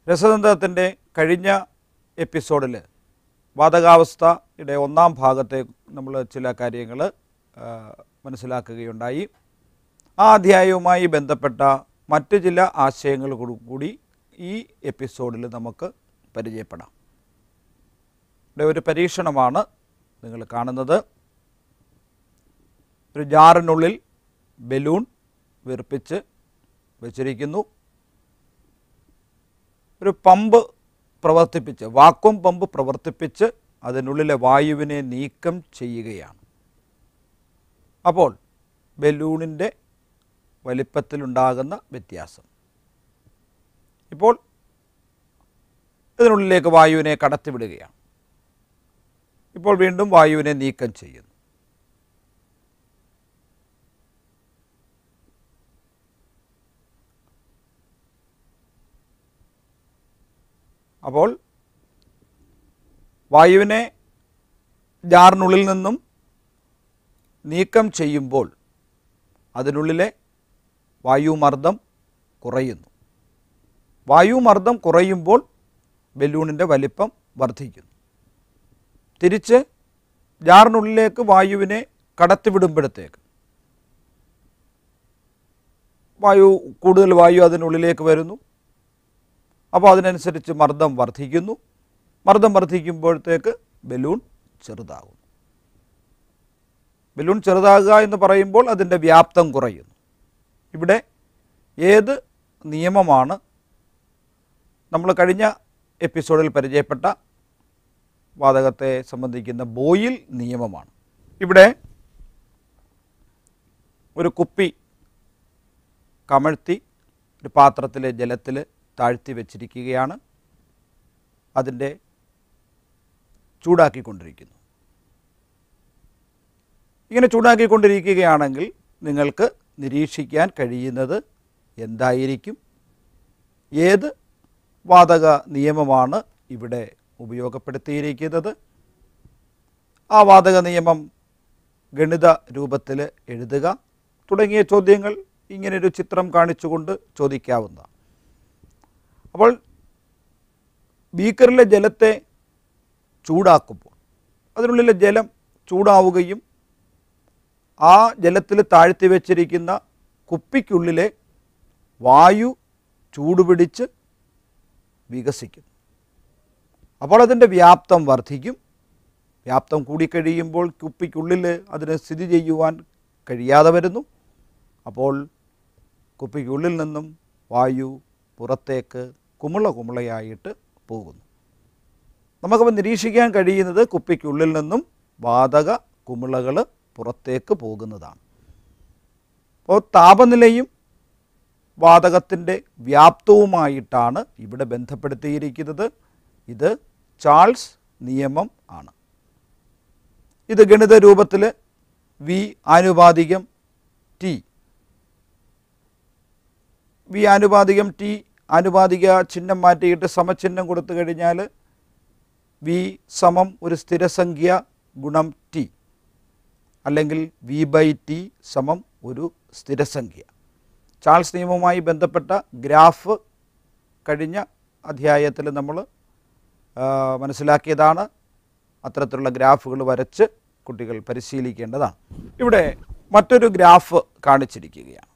രസതന്ത്രത്തിൻ്റെ കഴിഞ്ഞ എപ്പിസോഡിൽ വാതകാവസ്ഥയുടെ ഒന്നാം ഭാഗത്തെ നമ്മൾ ചില കാര്യങ്ങൾ മനസ്സിലാക്കുകയുണ്ടായി ആ അധ്യായവുമായി ബന്ധപ്പെട്ട മറ്റ് ചില ആശയങ്ങൾ കൂടി- കൂടി ഈ എപ്പിസോഡിൽ നമുക്ക് പരിചയപ്പെടാം ഇവിടെ ഒരു പരീക്ഷണമാണ് നിങ്ങൾ കാണുന്നത് ഒരു ജാറിനുള്ളിൽ ബലൂൺ വീർപ്പിച്ച് വെച്ചിരിക്കുന്നു ഒരു പമ്പ് പ്രവർത്തിപ്പിച്ച് വാക്വം പമ്പ് പ്രവർത്തിപ്പിച്ച് അതിനുള്ളിലെ വായുവിനെ നീക്കം ചെയ്യുകയാണ് അപ്പോൾ ബലൂണിൻ്റെ വലിപ്പത്തിലുണ്ടാകുന്ന വ്യത്യാസം ഇപ്പോൾ ഇതിനുള്ളിലേക്ക് വായുവിനെ കടത്തിവിടുകയാണ് ഇപ്പോൾ വീണ്ടും വായുവിനെ നീക്കം ചെയ്യുന്നു അപ്പോൾ വായുവിനെ ജാറിനുള്ളിൽ നിന്നും നീക്കം ചെയ്യുമ്പോൾ അതിനുള്ളിലെ വായുമർദ്ദം കുറയുന്നു വായുമർദ്ദം കുറയുമ്പോൾ ബലൂണിൻ്റെ വലിപ്പം വർദ്ധിക്കുന്നു തിരിച്ച് ജാറിനുള്ളിലേക്ക് വായുവിനെ കടത്തിവിടുമ്പോഴത്തേക്ക് വായു കൂടുതൽ വായു അതിനുള്ളിലേക്ക് വരുന്നു അപ്പോൾ അതിനനുസരിച്ച് മർദ്ദം വർദ്ധിക്കുന്നു മർദ്ദം വർദ്ധിക്കുമ്പോഴത്തേക്ക് ബലൂൺ ചെറുതാകുന്നു ബലൂൺ ചെറുതാകുക എന്ന് പറയുമ്പോൾ അതിൻ്റെ വ്യാപ്തം കുറയുന്നു ഇവിടെ ഏത് നിയമമാണ് നമ്മൾ കഴിഞ്ഞ എപ്പിസോഡിൽ പരിചയപ്പെട്ട വാതകത്തെ സംബന്ധിക്കുന്ന ബോയിൽ നിയമമാണ് ഇവിടെ ഒരു കുപ്പി കമഴ്ത്തി ഒരു പാത്രത്തിലെ ജലത്തിൽ താഴ്ത്തി വെച്ചിരിക്കുകയാണ് അതിൻ്റെ ചൂടാക്കിക്കൊണ്ടിരിക്കുന്നു ഇങ്ങനെ ചൂടാക്കിക്കൊണ്ടിരിക്കുകയാണെങ്കിൽ നിങ്ങൾക്ക് നിരീക്ഷിക്കാൻ കഴിയുന്നത് എന്തായിരിക്കും ഏത് വാതക നിയമമാണ് ഇവിടെ ഉപയോഗപ്പെടുത്തിയിരിക്കുന്നത് ആ വാതക നിയമം ഗണിത രൂപത്തിൽ എഴുതുക തുടങ്ങിയ ചോദ്യങ്ങൾ ഇങ്ങനൊരു ചിത്രം കാണിച്ചുകൊണ്ട് ചോദിക്കാവുന്നതാണ് അപ്പോൾ ബീക്കറിലെ ജലത്തെ ചൂടാക്കുമ്പോൾ അതിനുള്ളിലെ ജലം ചൂടാവുകയും ആ ജലത്തിൽ താഴ്ത്തി വെച്ചിരിക്കുന്ന കുപ്പിക്കുള്ളിലെ വായു ചൂടുപിടിച്ച് വികസിക്കുന്നു അപ്പോൾ അതിൻ്റെ വ്യാപ്തം വർദ്ധിക്കും വ്യാപ്തം കൂടിക്കഴിയുമ്പോൾ കുപ്പിക്കുള്ളിൽ അതിന് സ്ഥിതി ചെയ്യുവാൻ കഴിയാതെ വരുന്നു അപ്പോൾ കുപ്പിക്കുള്ളിൽ നിന്നും വായു പുറത്തേക്ക് കുമിള കുമിളയായിട്ട് പോകുന്നു നമുക്കപ്പോൾ നിരീക്ഷിക്കാൻ കഴിയുന്നത് കുപ്പിക്കുള്ളിൽ നിന്നും വാതക കുമിളകൾ പുറത്തേക്ക് പോകുന്നതാണ് അപ്പോൾ താപനിലയും വാതകത്തിൻ്റെ വ്യാപ്തവുമായിട്ടാണ് ഇവിടെ ബന്ധപ്പെടുത്തിയിരിക്കുന്നത് ഇത് ചാൾസ് നിയമം ആണ് ഇത് ഗണിത രൂപത്തിൽ വി ആനുപാതികം ടി വി ആനുപാതികം ടി ആനുപാതിക ചിഹ്നം മാറ്റിയിട്ട് സമചിഹ്നം കൊടുത്തു കഴിഞ്ഞാൽ വി സമം ഒരു സ്ഥിരസംഖ്യ ഗുണം ടി അല്ലെങ്കിൽ വി ബൈ ടി സമം ഒരു സ്ഥിരസംഖ്യ ചാൾസ് നിയമവുമായി ബന്ധപ്പെട്ട ഗ്രാഫ് കഴിഞ്ഞ അധ്യായത്തിൽ നമ്മൾ ആ, മനസ്സിലാക്കിയതാണ് അത്തരത്തിലുള്ള ഗ്രാഫുകൾ വരച്ച് കുട്ടികൾ പരിശീലിക്കേണ്ടതാണ് ഇവിടെ മറ്റൊരു ഗ്രാഫ് കാണിച്ചിരിക്കുകയാണ്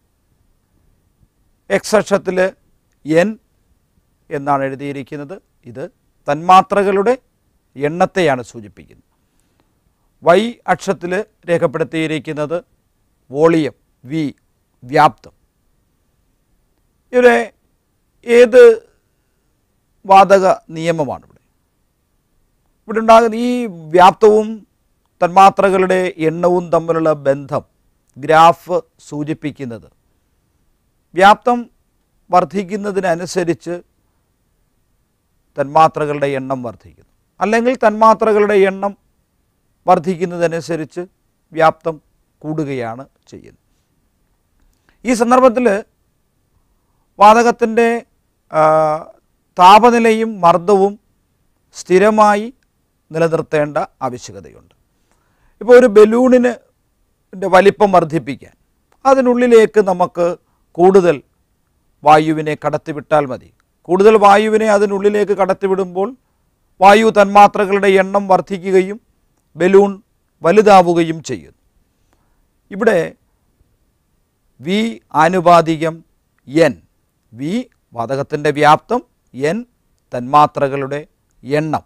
എക്സ് അക്ഷത്തിൽ എൻ എന്നാണ് എഴുതിയിരിക്കുന്നത് ഇത് തന്മാത്രകളുടെ എണ്ണത്തെയാണ് സൂചിപ്പിക്കുന്നത് വൈ അക്ഷത്തിൽ രേഖപ്പെടുത്തിയിരിക്കുന്നത് വോളിയം വി വ്യാപ്തം ഇവിടെ ഏത് വാതക നിയമമാണ് ഇവിടെ ഇവിടെ ഉണ്ടാകുന്ന ഈ വ്യാപ്തവും തന്മാത്രകളുടെ എണ്ണവും തമ്മിലുള്ള ബന്ധം ഗ്രാഫ് സൂചിപ്പിക്കുന്നത് വ്യാപ്തം വർദ്ധിക്കുന്നതിനനുസരിച്ച് തന്മാത്രകളുടെ എണ്ണം വർദ്ധിക്കുന്നു അല്ലെങ്കിൽ തന്മാത്രകളുടെ എണ്ണം വർദ്ധിക്കുന്നതനുസരിച്ച് വ്യാപ്തം കൂടുകയാണ് ചെയ്യുന്നത് ഈ സന്ദർഭത്തിൽ വാതകത്തിൻ്റെ ആ, താപനിലയും മർദ്ദവും സ്ഥിരമായി നിലനിർത്തേണ്ട ആവശ്യകതയുണ്ട് ഇപ്പോൾ ഒരു ബലൂണിന് ൻ്റെ വലിപ്പം വർദ്ധിപ്പിക്കാൻ അതിനുള്ളിലേക്ക് നമുക്ക് കൂടുതൽ വായുവിനെ കടത്തിവിട്ടാൽ മതി കൂടുതൽ വായുവിനെ അതിനുള്ളിലേക്ക് കടത്തിവിടുമ്പോൾ വായു തന്മാത്രകളുടെ എണ്ണം വർദ്ധിക്കുകയും ബലൂൺ വലുതാവുകയും ചെയ്യുന്നു ഇവിടെ വി ആനുപാതികം എൻ വി വാതകത്തിൻ്റെ വ്യാപ്തം എൻ തന്മാത്രകളുടെ എണ്ണം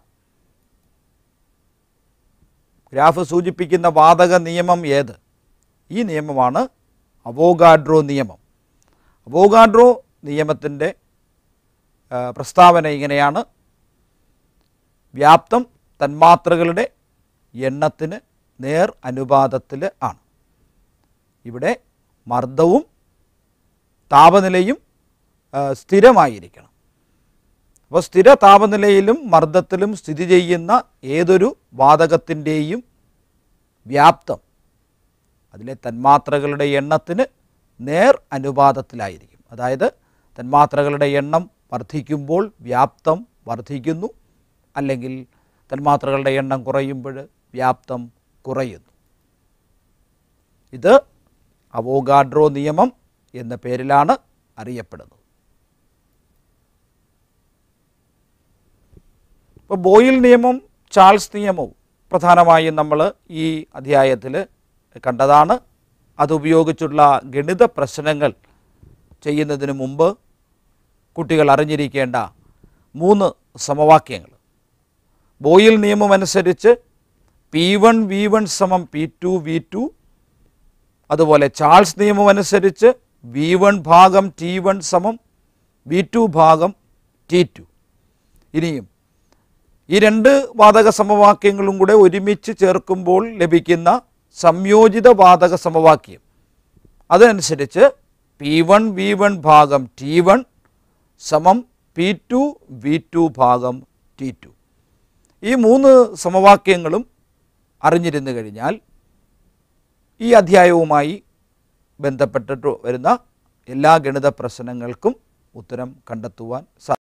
ഗ്രാഫ് സൂചിപ്പിക്കുന്ന വാതക നിയമം ഏത് ഈ നിയമമാണ് അവോഗാഡ്രോ നിയമം അവോഗാഡ്രോ നിയമത്തിൻ്റെ ആ, പ്രസ്താവന ഇങ്ങനെയാണ് വ്യാപ്തം തന്മാത്രകളുടെ എണ്ണത്തിന് നേർ അനുപാതത്തിൽ ആണ് ഇവിടെ മർദ്ദവും താപനിലയും ആ, സ്ഥിരമായിരിക്കണം അപ്പോൾ സ്ഥിര താപനിലയിലും മർദ്ദത്തിലും സ്ഥിതി ചെയ്യുന്ന ഏതൊരു വാതകത്തിൻ്റെയും വ്യാപ്തം അതിലെ തന്മാത്രകളുടെ എണ്ണത്തിന് നേർ അനുപാതത്തിലായിരിക്കും അതായത് തന്മാത്രകളുടെ എണ്ണം വർദ്ധിക്കുമ്പോൾ വ്യാപ്തം വർദ്ധിക്കുന്നു അല്ലെങ്കിൽ തന്മാത്രകളുടെ എണ്ണം കുറയുമ്പോൾ വ്യാപ്തം കുറയുന്നു ഇത് അവോഗാഡ്രോ നിയമം എന്ന പേരിലാണ് അറിയപ്പെടുന്നത് ഇപ്പോൾ ബോയിൽ നിയമം ചാൾസ് നിയമവും പ്രധാനമായും നമ്മൾ ഈ അധ്യായത്തിൽ കണ്ടതാണ് അതുപയോഗിച്ചുള്ള ഗണിത പ്രശ്നങ്ങൾ ചെയ്യുന്നതിന് മുമ്പ് കുട്ടികൾ അറിഞ്ഞിരിക്കേണ്ട മൂന്ന് സമവാക്യങ്ങൾ ബോയിൽ നിയമം അനുസരിച്ച് പി വൺ വി വൺ സമം പി ടു വി ടു അതുപോലെ ചാൾസ് നിയമം അനുസരിച്ച് വി വൺ ഭാഗം ടി വൺ സമം വി ടു ഭാഗം ടി ടു ഇനിയും ഈ രണ്ട് വാതക സമവാക്യങ്ങളും കൂടെ ഒരുമിച്ച് ചേർക്കുമ്പോൾ ലഭിക്കുന്ന സംയോജിത വാതക സമവാക്യം അതനുസരിച്ച് പി വൺ വി വൺ ഭാഗം ടി വൺ സമം പി ടു വി ടു ഭാഗം ടി ടു ഈ മൂന്ന് സമവാക്യങ്ങളും അറിഞ്ഞിരുന്നു കഴിഞ്ഞാൽ ഈ അധ്യായവുമായി ബന്ധപ്പെട്ടിട്ട് വരുന്ന എല്ലാ ഗണിത പ്രശ്നങ്ങൾക്കും ഉത്തരം കണ്ടെത്തുവാൻ സാധിക്കും